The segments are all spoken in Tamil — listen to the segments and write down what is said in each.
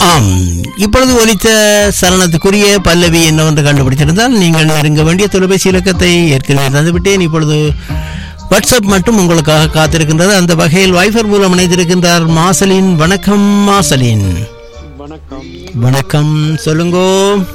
ஆம் இப்பொழுது ஒலித்த சரணத்துக்குரிய பல்லவி என்னவென்று கண்டுபிடித்திருந்தால் நீங்கள் நெருங்க வேண்டிய தொலைபேசி இலக்கத்தை ஏற்கனவே தந்துவிட்டேன் இப்பொழுது வாட்ஸ்அப் மட்டும் உங்களுக்காக காத்திருக்கின்றது அந்த வகையில் வைஃபர் மூலம் இணைந்திருக்கின்றார் மாசலின் வணக்கம் மாசலின் வணக்கம் வணக்கம் சொல்லுங்கோ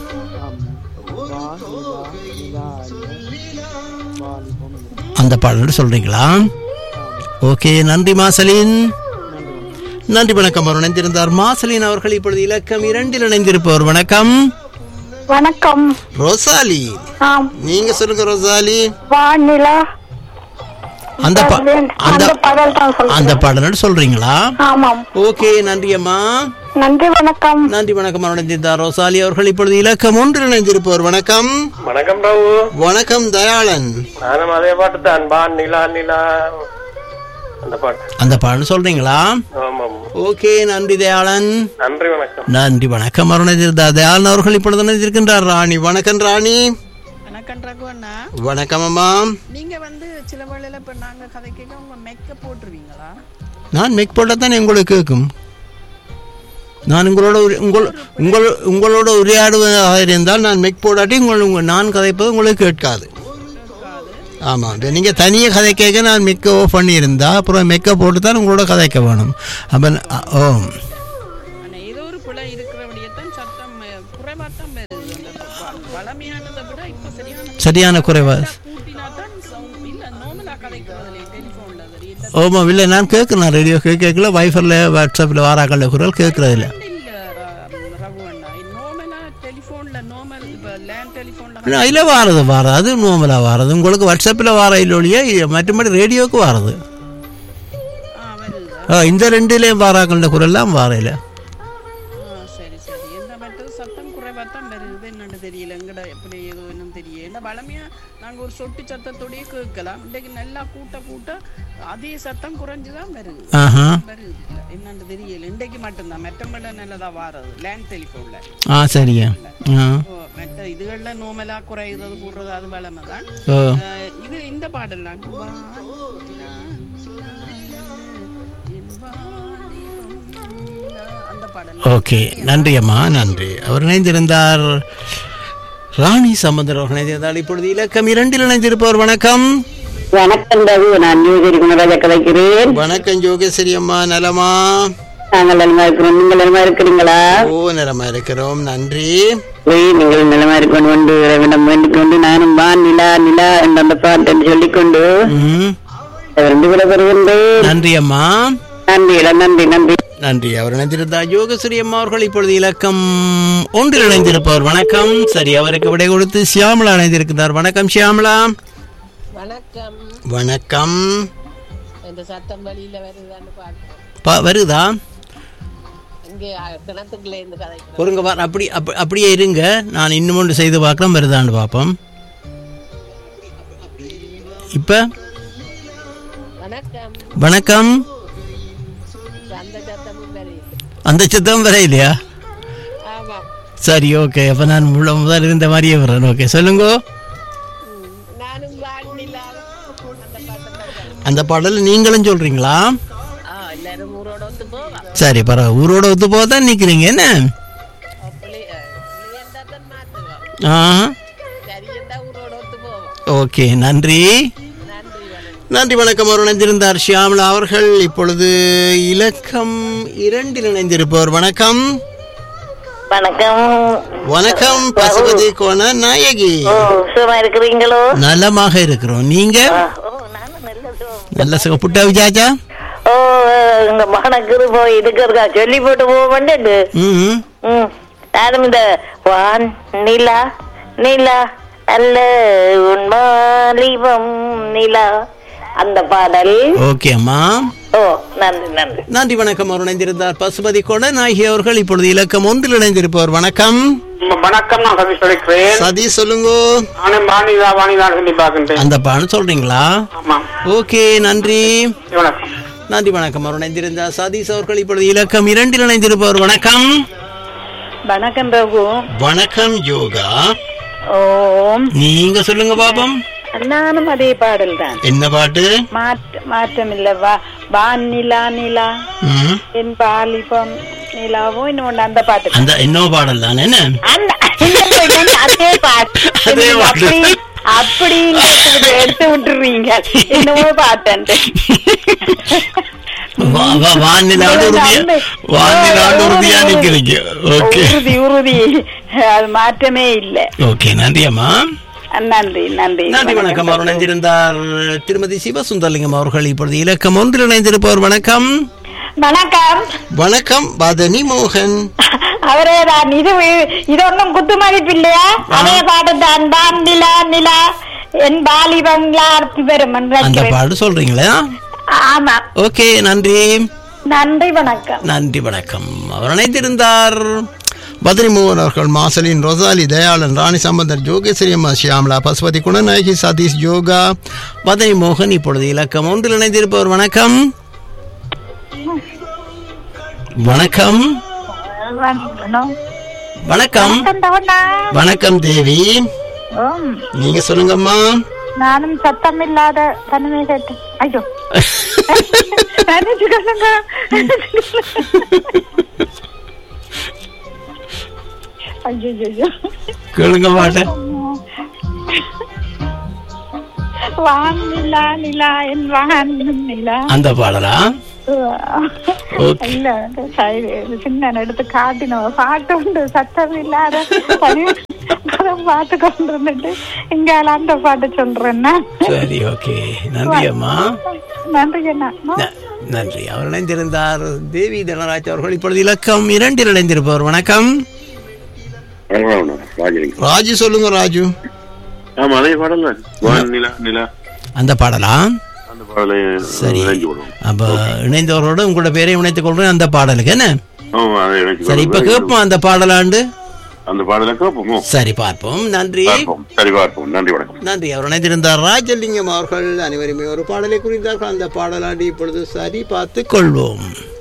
அந்த பாடல் சொல்றீங்களா ஓகே நன்றி மாசலின் நன்றி வணக்கம் அவர் இணைந்திருந்தார் மாசலின் அவர்கள் இப்பொழுது இலக்கம் இரண்டில் இணைந்திருப்பவர் வணக்கம் வணக்கம் ரோசாலி ஆம் நீங்க சொல்லுங்க ரோசாலி வானிலா அந்த பா- அந்த அந்த பாடல் தான் சொல்றேன் அந்த பாடல் சொல்றீங்களா ஆமாம் ஓகே நன்றி அம்மா நன்றி வணக்கம் நன்றி வணக்கம் அவர் இணைந்திருந்தார் ரோசாலி அவர்கள் இப்பொழுது இலக்கம் ஒன்றில் இணைந்திருப்பவர் வணக்கம் வணக்கம் ராவு வணக்கம் தயாளன் நானும் அதே பாட்டு தான் பா நிலா நிலா அந்த பாட்டு அந்த பாடல் சொல்றீங்களா ஆமாம் ஓகே நன்றி தயாளன் நன்றி வணக்கம் நன்றி வணக்கம் அருணதிருந்தார் தயாளன் அவர்கள் இப்பொழுது இணைந்திருக்கின்றார் ராணி வணக்கம் ராணி வணக்கம் ரகுவண்ணா வணக்கம் அம்மா நீங்க வந்து சில வேளையில இப்ப நாங்க கதை கேட்க உங்க மேக்கப் போட்டுருவீங்களா நான் மெக் போட்டால் தான் உங்களுக்கு கேட்கும் நான் உங்களோட உரை- உங்கள் உங்கள் உங்களோட உரையாடுவதாக இருந்தால் நான் மெக் போடாட்டி உங்கள் உங்கள் நான் கதைப்பது உங்களுக்கு கேட்காது ஆமாம் இப்போ நீங்கள் தனியாக கதை கேட்க நான் மெக்க ஓ பண்ணியிருந்தா அப்புறம் மெக்க போட்டு தான் உங்களோட கதைக்க வேணும் அப்போ ந- ஓ ஆனா ஏதோ ஒரு பிழை இருக்கிறபடியத்தான் சத்தம் குறைவா தான் வருது அந்த வ- வளமையானதை விட இப்ப சரியான சரியான குறைவா கூட்டினா தான் sound- இல்ல நார்மலா கதைக்கிறதுல டெலிபோன்ல இல்ல ஓமாம் இல்லை நான் கேட்குறேன் ரேடியோ கேட்கல வைஃபரில் வாட்ஸ்அப்பில் வாராக்கல்ல குரல் கேட்குறதில்ல இல்ல ர- ரகுவண்ணா நார்மலா டெலிபோன்ல நார்மல் இப்ப லேண்ட் டெலிபோன்ல அதில் வாரது வாரது அது நார்மலாக வாரது உங்களுக்கு வாட்ஸ்அப்பில் வார இல்லையே மற்றபடி ரேடியோவுக்கு வாரது வருது ஆ, இந்த ரெண்டுலேயும் வாராக்கல்ல குரல்லாம் வாரையில் ஆ, சரி சரி எந்த மட்டும் சத்தம் குறைவா தான் வருது என்னன்னு தெரியல எங்கட எப்படி ஏதோ என்னன்னு தெரியல என்ன பழமையா நாங்க ஒரு சொட்டு சத்தத்தோடயே கேட்கலாம் இன்றைக்கு நல்லா கூட்ட கூட்ட அதே சத்தம் குறைஞ்சுதான் வருது ஆஹா வருது இல்ல என்னன்னு தெரியல இன்றைக்கு மட்டும்தான் மெட்டமட நல்லதா வாரது லேண்ட் டெலிஃபோன்ல ஆ சரியா ஆ மெட்ட இதுகள்ல நோமலா குறையுறது கூடுறது அது பழமை தான் ஓ இது இந்த பாடல் நான் அந்த பாடல் ஓகே நன்றி அம்மா நன்றி அவர் இணைந்திருந்தார் ராணி சம்பந்தர் அவர்கள் இணைந்திருந்தார் இப்பொழுது இலக்கம் இரண்டில் இணைந்திருப்பவர் வணக்கம் வணக்கம் ரகு நான் நியூஜரி குணராஜா கலைக்கிறேன் வணக்கம் ஜோகேஸ்வரி அம்மா நலமா நாங்கள் நலமா இருக்கிறோம் நீங்கள் நலமா இருக்கிறீங்களா ஓ நலமா இருக்கிறோம் நன்றி போய் நீங்கள் நலமா இருக்கணும் கொண்டு இறைவனம் வேண்டிக் கொண்டு நானும் வான் நிலா நிலா என்ற அந்த பாட்டு சொல்லிக்கொண்டு ம், ரெண்டு விட வருகின்றேன் நன்றி அம்மா நன்றி இடம் நன்றி நன்றி நன்றி அவர் இணைந்திருந்தார் யோகஸ்ரீ அம்மா அவர்கள் இப்பொழுது இலக்கம் ஒன்றில் இணைந்திருப்பவர் வணக்கம் சரி அவருக்கு விடை கொடுத்து சியாமலா இணைந்திருக்கிறார் வணக்கம் சியாமலா வணக்கம் வணக்கம் இந்த சத்தம் வழியில வருதான்னு பார்க்கிறோம் பா வருதா இங்கே கிணத்துக்குள்ள இருந்து கதைக்கிறோம் பொருங்க பார் அப்படி அப்ப- அப்படியே இருங்க நான் இன்னும் ஒன்று செய்து பார்க்கலாம் வருதான்னு பார்ப்போம் இப்போ வணக்கம் வணக்கம் அந்த சத்தமும் வரையில் அந்த சத்தம் வர இல்லையா ஆமாம் சரி ஓகே அப்போ நான் முழு முதல் இருந்த மாதிரியே வரேன் ஓகே சொல்லுங்க நானும் வாழ்நிலா அந்த பாட்டு அந்த பாடல் நீங்களும் சொல்றீங்களா ஆ எல்லாரும் ஊரோட வந்து போவா சரி பரவாயில்ல ஊரோட ஒத்து போக தான் நிற்கிறீங்க என்ன அப்படி இருந்தா தான் மாத்துவா ஆ சரி இருந்தா ஊரோட வந்து போவா ஓகே நன்றி நன்றி வணக்கம் நன்றி வணக்கம் அவர் இணைந்திருந்தார் ஷியாமலா அவர்கள் இப்பொழுது இலக்கம் இரண்டில் இணைந்திருப்பவர் வணக்கம் வணக்கம் வணக்கம் பசுபதி கோண நாயகி ஓ சுகமா இருக்கிறீங்களோ நலமாக இருக்கிறோம் நீங்க ஓ நானும் நல்ல சுகம் நல்ல சுக புட்டா விஜாச்சா ஓ இங்க மகனுக்கு போய் இருக்கிறதா சொல்லி போட்டு போக மாட்டேன் ம் ம் நானும் இந்த வான் நிலா நிலா நல்ல உன்மாலிபம் நிலா அந்த பாடல் ஓகே அம்மா ஓ நன்றி நன்றி நன்றி வணக்கம் அவர் இணைந்திருந்தார் பசுபதி கோண நாயகி அவர்கள் இப்பொழுது இலக்கம் ஒன்றில் இணைந்திருப்பவர் வணக்கம் வணக்கம் நான் சதீஷ் சொல்லிக்கிறேன் சதி சொல்லுங்க நானும் வாணிதா வாணிதா சொல்லி பார்க்கின்றேன் அந்த பான்னு சொல்றீங்களா ஆமாம் ஓகே நன்றி வணக்கம் நன்றி வணக்கம் அவர் இணைந்திருந்தார் சதீஷ் அவர்கள் இப்பொழுது இலக்கம் இரண்டில் இணைந்திருப்பவர் வணக்கம் வணக்கம் ரகு வணக்கம் யோகா ஓம் நீங்க சொல்லுங்க பாப்பம் நானும் அதே பாடல் தான் என்ன பாட்டு மாற்ற மாற்றம் இல்ல வா வான் நிலா நிலா ம், என் பாலிபம் நிலாவும் இன்னொன்று அந்த பாட்டு அந்த இன்னொரு பாடல் தானே என்ன அந்த இன்னொன்னு அதே பாட்டு அதே நீங்க பாட்டு. அப்படி அப்படின்னு எடுத்து விட்டுறீங்க இன்னமும் பாட்டு வா- வா- வானிலாண்டு உறுதியா வானிலாண்டு உறுதியா நிக்கிறீங்க ஓகே உறுதி உறுதி அது மாற்றமே இல்லை ஓகே நன்றி அம்மா நன்றி நன்றி நன்றி வணக்கம் அவர் இணைந்திருந்தார் திருமதி சிவசுந்தரலிங்கம் அவர்கள் இப்பொழுது இலக்கம் ஒன்றில் இணைந்திருப்பவர் வணக்கம் வணக்கம் வணக்கம் பதனி மோகன் அவரே தான் இது இது ஒன்றும் குத்து மதிப்பு இல்லையா அதே பாட்டு தான் தான் நிலா நிலா என் பாலிபங்களா பெரும் அந்த பாடு சொல்றீங்களா ஆமா ஓகே நன்றி நன்றி வணக்கம் நன்றி வணக்கம் அவர் இணைந்திருந்தார் பத்ரி மோகன் அவர்கள் மாசலின் ரொசாலி தயாளன் ராணி சம்பந்தர் ஜோகேஸ்வரி அம்மா ஷியாமலா பசுபதி குணநாயகி சதீஷ் யோகா பத்ரி மோகன் இப்பொழுது இலக்கம் ஒன்றில் இணைந்திருப்பவர் வணக்கம் வணக்கம் வணக்கம் வணக்கம் தேவி நீங்க சொல்லுங்கம்மா நானும் சத்தம் இல்லாத தனிமை கேட்டேன் ஐயோ நினைச்சுக்கோங்க ஐயோ ஐயோ கேளுங்க மாட்டேன் வான் நிலா நிலா என் வான் நிலா அந்த பாடலா ஓகே இல்ல சரி, சின்ன எடுத்து காட்டின பாட்டு உண்டு சத்தம் இல்லாத தனி- அதான் பாட்டு கொண்டு வந்துட்டு இங்க அந்த பாட்டு சொல்றேன்னா சரி ஓகே நன்றி அம்மா நன்றி அண்ணா ந- நன்றி அவர் இணைந்திருந்தார் தேவி தனராஜ் அவர்கள் இப்பொழுது இலக்கம் இரண்டில் இணைந்திருப்பவர் வணக்கம் ராஜலிங்கம் ராஜு சொல்லுங்க ராஜு ஆமா அதே பாடல் தான் வான் நிலா நிலா அந்த பாடலா அந்த பாடலை சரி இணைஞ்சு விடுவோம் அப்ப இணைந்தவரோட உங்களோட பேரை இணைத்துக் கொள்றேன் அந்த பாடலுக்கு என்ன ஆமா அதை இணைச்சு சரி இப்ப விடுவோம். கேட்போம் அந்த பாடலாண்டு அந்த பாடலை கேட்போமோ சரி பார்ப்போம் நன்றி பார்ப்போம் சரி பார்ப்போம் நன்றி வணக்கம் நன்றி அவர் இணைந்திருந்தார் ராஜலிங்கம் அவர்கள் அனைவருமே ஒரு பாடலை குறித்தார்கள் அந்த பாடலாண்டி இப்பொழுது சரி பார்த்து கொள்வோம்